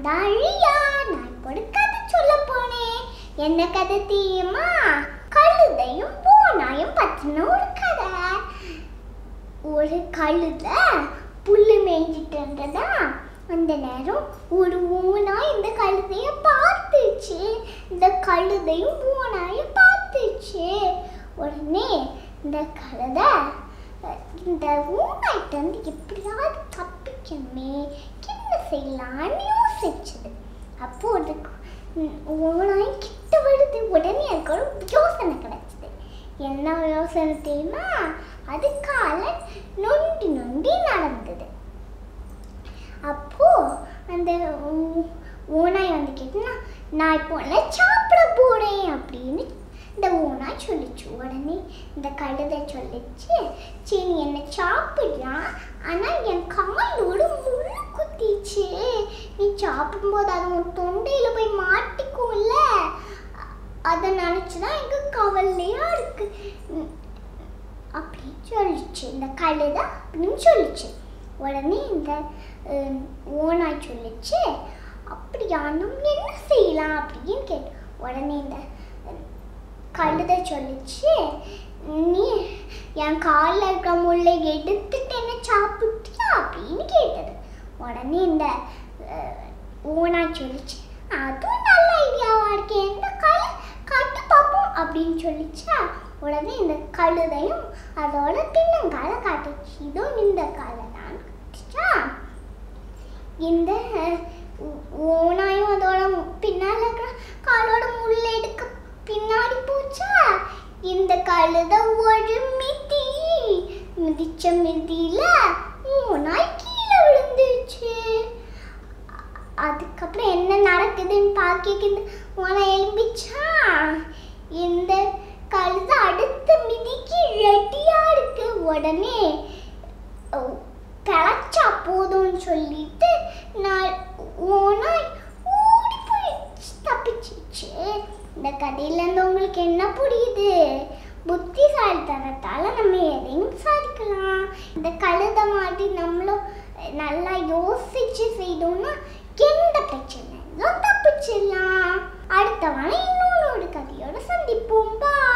தாழியா நான் இப்போ ஒரு கதை சொல்ல போனேன் என்ன கதை தெரியுமா கழுதையும் பூனாயும் பற்றின ஒரு கதை ஒரு கழுத புல்லு மேய்ஞ்சிட்டு இருந்ததா அந்த நேரம் ஒரு ஓனாய் இந்த கழுதைய பார்த்துச்சு இந்த கழுதையும் ஓனாய பார்த்துச்சு உடனே இந்த கழுதை அஹ், இந்த ஓனாய்ட்ட வந்து எப்படியாவது தப்பிக்கணுமே என்ன செய்யலான்னு யோசிச்சுது அப்போ அது ம், ஓனாய் கிட்ட வருது உடனே எனக்கு ஒரு யோசனை கிடைச்சது என்ன யோசனை தெரியுமா அது காலை நொண்டி நொண்டி நடந்தது அப்போ அந்த ஊ- ஓனாய் வந்து கேட்டுனா நான் இப்போ உன்னை சாப்பிட போறேன் அப்படின்னு இந்த ஓனாய் சொல்லிச்சு உடனே இந்த கழுதை சொல்லிச்சு சரி நீ என்னை சாப்பிடலாம் ஆனால் என் காலோட முள்ளு குத்திச்சு நீ சாப்பிடும்போது அது உன் தொண்டையில் போய் மாட்டிக்கும்ல அ- அதை நினச்சி தான் எனக்கு கவலையாக இருக்கு ம், அப்படின்னு சொல்லிச்சு இந்த கழுதை அப்படின்னு சொல்லிச்சு உடனே இந்த அஹ், ஓனாய் சொல்லிச்சு அப்படியா நம்ம என்ன செய்யலாம் அப்படின்னு கேட்டு உடனே இந்த அஹ், கழுதை சொல்லிச்சு நீ என் காலில் இருக்க முள்ளை எடுத்துட்டு என்ன சாப்பிட்டியா அப்படின்னு கேட்டது உடனே இந்த அஹ், ஓனாய் சொல்லிச்சு அதுவும் நல்ல ஐடியாவா இருக்கு எந்த காலை காட்டு பார்ப்போம் அப்படின்னு சொல்லிச்சா உடனே இந்த கழுதையும் அதோட பின்னங்கால காட்டுச்சு இதோ இந்த காலை தான் காட்டுச்சா இந்த அஹ், ஓ- ஓனாயும் அதோட மு- பின்னால இருக்கிற காலோட முள்ள எடுக்க பின்னாடி போச்சா இந்த கழுதை ஒரு மிதி மிதிச்ச மிதியில ஓனாய் கீழே விழுந்துச்சு அதுக்கப்புறம் என்ன நடக்குதுன்னு பார்க்க உன எழும்பிச்சா இந்த கழுத அடுத்த மிதிக்கு ரெடியா இருக்கு உடனே ஓ, கிளச்சா போதும்னு சொல்லிட்டு நான் ஓனாய் ஓடி போயிடுச்சு தப்பிச்சிச்சு இந்த கதையில இருந்து உங்களுக்கு என்ன புரியுது புத்திசாலித்தனத்தால நம்ம எதையும் சாதிக்கலாம் இந்த கழுத மாதிரி நம்மளும் நல்லா யோசிச்சு செய்தோம்னா எந்த பிரச்சனையும் தப்பிச்சிடலாம் அடுத்த வாரம் இன்னொன்று ஒரு கதையோட சந்திப்போம் பா